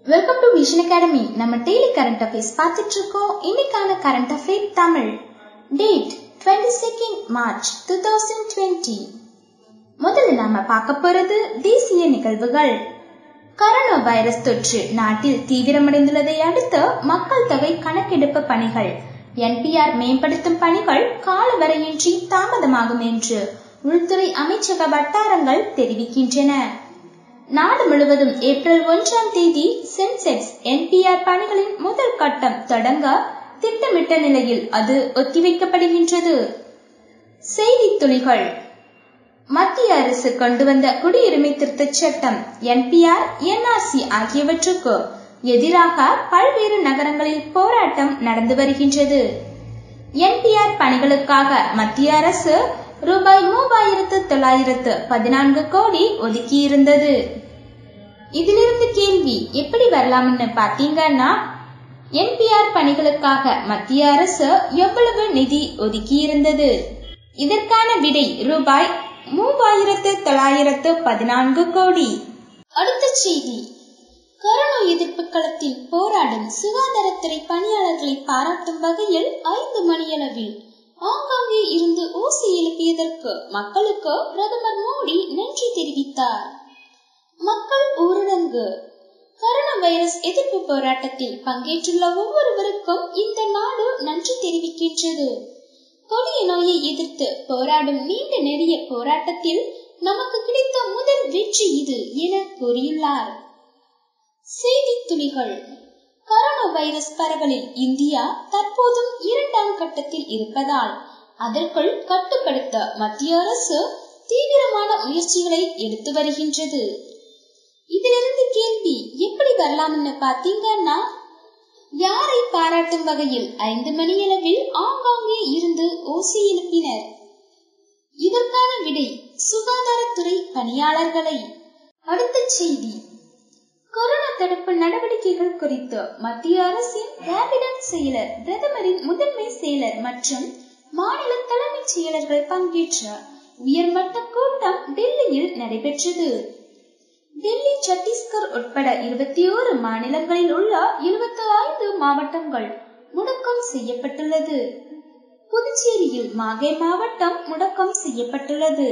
welcome to Vision Academy நம்ம daily current affairs பார்த்துட்டு இருக்கோம் இன்னைக்கான current affair Tamil date twenty second March two thousand twenty முதல்ல நாம பார்க்க போறது தேசிய நிகழ்வுகள் கரோனா வைரஸ் தொற்று நாட்டில் தீவிரமடைந்துள்ளதை அடுத்து மக்கள் தொகை கணக்கெடுப்பு பணிகள் என்பிஆர் மேம்படுத்தும் பணிகள் காலவரையின்றி தாமதமாகும் என்று உள்துறை அமைச்சக வட்டாரங்கள் தெரிவிக்கின்றன நாடு முழுவதும் ஏப்ரல் ஒன்றாம் தேதி சென்செக்ஸ் என்பிஆர் பணிகளின் முதல் கட்டம் தொடங்க திட்டமிட்ட நிலையில் அது ஒத்திவைக்கப்படுகின்றது செய்தி துளிகள் மத்திய அரசு கொண்டு வந்த குடியுரிமை திருத்தச் சட்டம் என்பிஆர் என்ஆர்சி ஆகியவற்றுக்கு எதிராக பல்வேறு நகரங்களில் போராட்டம் நடந்து வருகின்றது என்பிஆர் பணிகளுக்காக மத்திய அரசு ரூபாய் மூவாயிரத்து தொள்ளாயிரத்து பதினான்கு கோடி ஒதுக்கியிருந்தது இதிலிருந்து கேள்வி எப்படி வரலாம்னு பாத்தீங்கன்னா என்பிஆர் பணிகளுக்காக மத்திய அரசு எவ்வளவு நிதி ஒதுக்கியிருந்தது இதற்கான விடை ரூபாய் மூவாயிரத்து தொள்ளாயிரத்து பதினான்கு கோடி அடுத்த செய்தி கொரோனா எதிர்ப்பு களத்தில் போராடும் சுகாதாரத்துறை பணியாளர்களை பாராட்டும் வகையில் ஐந்து மணியளவில் ஆங்காங்கே இருந்து ஊசி எழுப்பியதற்கு மக்களுக்கு பிரதமர் மோடி நன்றி தெரிவித்தார் மக்கள் ஊரடங்கு கரோனா வைரஸ் எதிர்ப்பு போராட்டத்தில் பங்கேற்றுள்ள ஒவ்வொருவருக்கும் இந்த நாடு நன்றி தெரிவிக்கின்றது கொடிய நோயை எதிர்த்து போராடும் நீண்ட நெறிய போராட்டத்தில் நமக்கு கிடைத்த முதல் வெற்றி இது என கூறியுள்ளார் செய்தி துளிகள் கரோனா வைரஸ் பரவலில் இந்தியா தற்போதும் இரண்டாம் கட்டத்தில் இருப்பதால் அதற்குள் கட்டுப்படுத்த மத்திய அரசு தீவிரமான முயற்சிகளை எடுத்து வருகின்றது இதிலிருந்து கேள்வி எப்படி வரலாம்னு பாத்தீங்கன்னா யாரை பாராட்டும் வகையில் ஐந்து மணியளவில் ஆங்காங்கே இருந்து ஓசி எழுப்பினர் இதற்கான விடை சுகாதாரத்துறை பணியாளர்களை அடுத்த செய்தி கொரோனா தடுப்பு நடவடிக்கைகள் குறித்து மத்திய அரசின் கேபினட் செயலர் பிரதமரின் முதன்மை செயலர் மற்றும் மாநில தலைமைச் செயலர்கள் பங்கேற்ற உயர்மட்ட கூட்டம் டெல்லியில் நடைபெற்றது டெல்லி சத்தீஸ்கர் உட்பட இருபத்தி ஓரு மாநிலங்களில் உள்ள இருபத்தி ஐந்து மாவட்டங்கள் முடக்கம் செய்யப்பட்டுள்ளது புதுச்சேரியில் மாகே மாவட்டம் முடக்கம் செய்யப்பட்டுள்ளது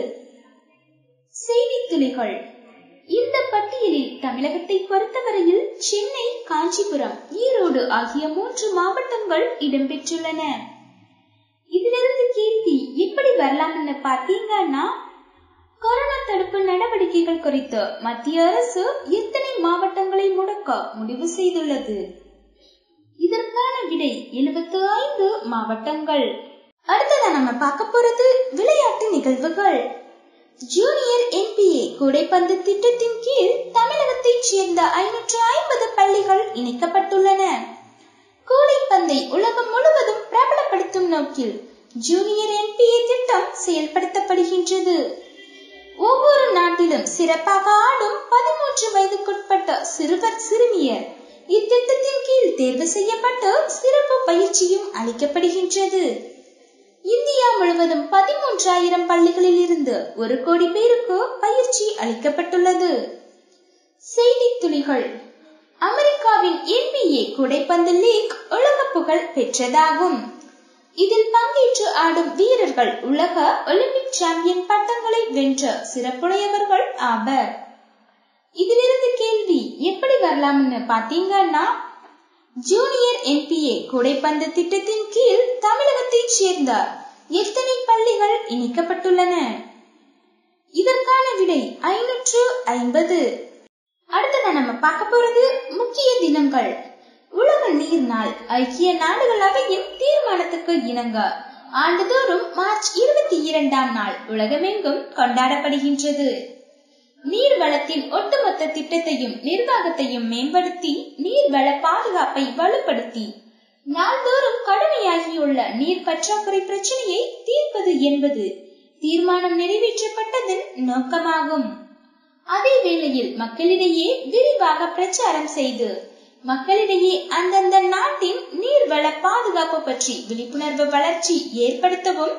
செய்தி துளிகள் இந்த பட்டியலில் தமிழகத்தை பொறுத்தவரையில் சென்னை காஞ்சிபுரம் ஈரோடு ஆகிய மூன்று மாவட்டங்கள் இடம்பெற்றுள்ளன இதிலிருந்து கேள்வி எப்படி வரலாம்னு பாத்தீங்கன்னா கொரோனா தடுப்பு நடவடிக்கைகள் குறித்து மத்திய அரசு எத்தனை மாவட்டங்களை முடக்க முடிவு செய்துள்ளது இதற்கான விடை எழுபத்து ஐந்து மாவட்டங்கள் அடுத்ததா நம்ம பார்க்க போறது விளையாட்டு நிகழ்வுகள் ஜூனியர் என்பிஏ கூடைப்பந்து திட்டத்தின் கீழ் தமிழகத்தைச் சேர்ந்த ஐநூற்று ஐம்பது பள்ளிகள் இணைக்கப்பட்டுள்ளன கூடைப்பந்தை உலகம் முழுவதும் பிரபலப்படுத்தும் நோக்கில் ஜூனியர் என்பிஏ திட்டம் செயல்படுத்தப்படுகின்றது ஒவ்வொரு நாட்டிலும் சிறப்பாக ஆடும் பதிமூன்று வயதுக்குட்பட்ட சிறுவர் சிறுமியர் இத்திட்டத்தின் கீழ் தேர்வு செய்யப்பட்டு சிறப்பு பயிற்சியும் அளிக்கப்படுகின்றது இந்தியா முழுவதும் பதிமூன்றாயிரம் பள்ளிகளில் இருந்து ஒரு கோடி பேருக்கு பயிற்சி அளிக்கப்பட்டுள்ளது செய்தி துளிகள் அமெரிக்காவின் என்பிஏ குடைப்பந்து லீக் உலக புகழ் பெற்றதாகும் இதில் பங்கேற்று ஆடும் வீரர்கள் உலக ஒலிம்பிக் சாம்பியன் பட்டங்களை வென்ற சிறப்புடையவர்கள் ஆவர் இதிலிருந்து கேள்வி எப்படி வரலாம்னு பாத்தீங்கன்னா ஜூனியர் என்பிஏ கூடைப்பந்து திட்டத்தின் கீழ் தமிழகத்தைச் சேர்ந்த எத்தனை பள்ளிகள் இணைக்கப்பட்டுள்ளன இதற்கான விடை ஐநூற்று ஐம்பது அடுத்ததா நம்ம பார்க்க போறது முக்கிய தினங்கள் உலக நீர் நாள் ஐக்கிய நாடுகள் அவையின் தீர்மானத்துக்கு இணங்க ஆண்டுதோறும் மார்ச் இருபத்தி இரண்டாம் நாள் உலகமெங்கும் கொண்டாடப்படுகின்றது நீர் வளத்தின் ஒட்டுமொத்த திட்டத்தையும் நிர்வாகத்தையும் மேம்படுத்தி நீர்வள பாதுகாப்பை வலுப்படுத்தி நாள்தோறும் கடுமையாகியுள்ள நீர் பற்றாக்குறை பிரச்சனையை தீர்ப்பது என்பது தீர்மானம் நிறைவேற்றப்பட்டதன் நோக்கமாகும் அதே வேளையில் மக்களிடையே விரிவாக பிரச்சாரம் செய்து மக்களிடையே அந்தந்த நாட்டின் நீர்வள பாதுகாப்பு பற்றி விழிப்புணர்வு வளர்ச்சி ஏற்படுத்தவும்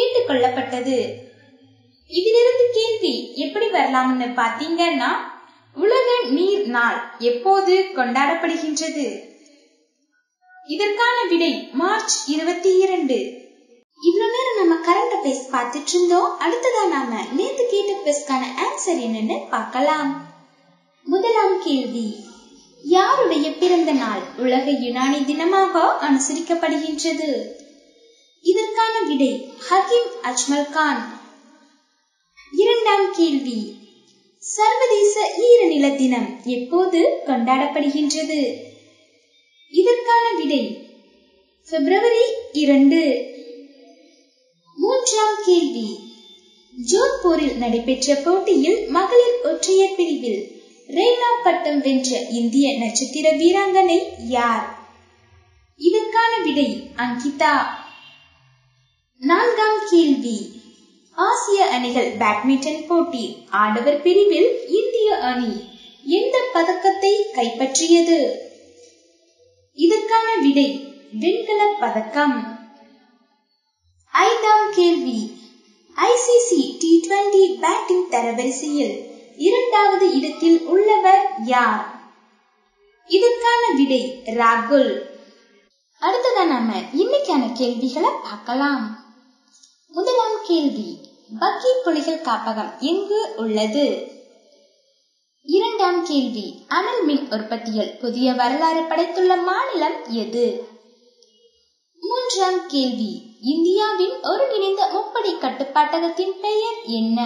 கேட்டுக்கொள்ளப்பட்டது இதிலிருந்து கேள்வி எப்படி வரலாம்னு பாத்தீங்கன்னா உலக நீர் நாள் எப்போது கொண்டாடப்படுகின்றது இதற்கான விடை மார்ச் இருபத்தி இரண்டு இவ்வளவு நேரம் நம்ம கரண்ட் அஃபேர்ஸ் பார்த்துட்டு இருந்தோம் அடுத்ததா நாம நேத்து கேட்ட குவெஸ்ட்கான ஆன்சர் என்னன்னு பார்க்கலாம் முதலாம் கேள்வி யாருடைய பிறந்த நாள் உலக யுனானி தினமாக அனுசரிக்கப்படுகின்றது இதற்கான விடை ஹக்கீம் அஜ்மல் கான் இரண்டாம் கேள்வி சர்வதேச ஈரநில தினம் எப்போது கொண்டாடப்படுகின்றது இதற்கான விடை பிப்ரவரி இரண்டு மூன்றாம் கேள்வி ஜோத்பூரில் நடைபெற்ற போட்டியில் மகளிர் ஒற்றையர் பிரிவில் ரெய்னா பட்டம் வென்ற இந்திய நட்சத்திர வீராங்கனை யார் இதற்கான விடை அங்கிதா நான்காம் கேள்வி ஆசிய அணிகள் பேட்மிண்டன் போட்டி ஆடவர் பிரிவில் இந்திய அணி எந்த பதக்கத்தை கைப்பற்றியது இதற்கான விடை வெண்கல பதக்கம் ஐந்தாம் கேள்வி ஐசிசி டி டுவெண்டி பேட்டிங் தரவரிசையில் இரண்டாவது இடத்தில் உள்ளவர் யார் இதற்கான விடை ராகுல் அடுத்ததா நாம இன்னைக்கான கேள்விகளை பார்க்கலாம் முதலாம் கேள்வி பக்கி புலிகள் காப்பகம் எங்கு உள்ளது இரண்டாம் கேள்வி அனல் மின் உற்பத்தியில் புதிய வரலாறு படைத்துள்ள மாநிலம் எது மூன்றாம் கேள்வி இந்தியாவின் ஒருங்கிணைந்த முப்படை கட்டுப்பாட்டகத்தின் பெயர் என்ன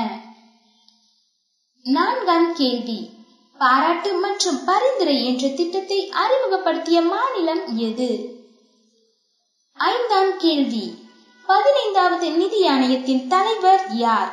நான்காம் கேள்வி பாராட்டு மற்றும் பரிந்துரை என்ற திட்டத்தை அறிமுகப்படுத்திய மாநிலம் எது ஐந்தாம் கேள்வி பதினைந்தாவது நிதி ஆணையத்தின் தலைவர் யார்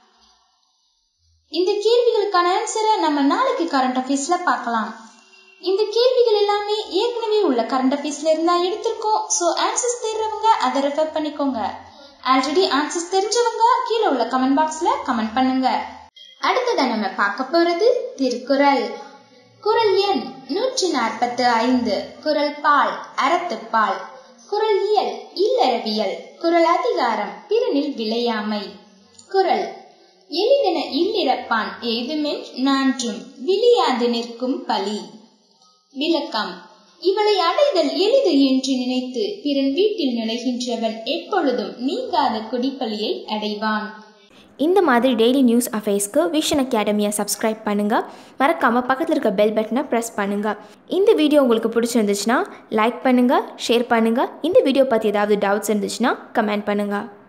இந்த கேள்விகளுக்கான ஆன்சரை நம்ம நாளைக்கு கரண்ட் அஃபேர்ஸ்ல பார்க்கலாம் இந்த கேள்விகள் எல்லாமே ஏற்கனவே உள்ள கரண்ட் அஃபேர்ஸ்ல இருந்தா எடுத்திருக்கோம் சோ ஆன்சர்ஸ் தெரிறவங்க அதை ரெஃபர் பண்ணிக்கோங்க ஆல்ரெடி ஆன்சர்ஸ் தெரிஞ்சவங்க கீழே உள்ள கமெண்ட் பாக்ஸ்ல கமெண்ட் பண்ணுங்க அடுத்ததா நம்ம பார்க்க போறது திருக்குறள் குரல் எண் நூற்றி நாற்பத்தி ஐந்து குரல் பால் அறத்துப்பால் குரல் இயல் இல்லறவியல் குரல் அதிகாரம் பிறனில் விளையாமை குரல் எளிதென இல்லிறப்பான் ஏதுமென் நான்றும் விழியாது நிற்கும் பலி விளக்கம் இவளை அடைதல் எளிது என்று நினைத்து பிறன் வீட்டில் நுழைகின்றவன் எப்பொழுதும் நீங்காத குடிப்பலியை அடைவான் இந்த மாதிரி டெய்லி நியூஸ் அஃபேர்ஸ்க்கு விஷன் அகாடமியை சப்ஸ்கிரைப் பண்ணுங்கள் மறக்காமல் பக்கத்தில் இருக்க பெல் பட்டனை ப்ரெஸ் பண்ணுங்கள் இந்த வீடியோ உங்களுக்கு பிடிச்சிருந்துச்சுன்னா லைக் பண்ணுங்கள் ஷேர் பண்ணுங்கள் இந்த வீடியோ பற்றி ஏதாவது டவுட்ஸ் இருந்துச்சுன்னா கமெண்ட் பண்ணுங்கள்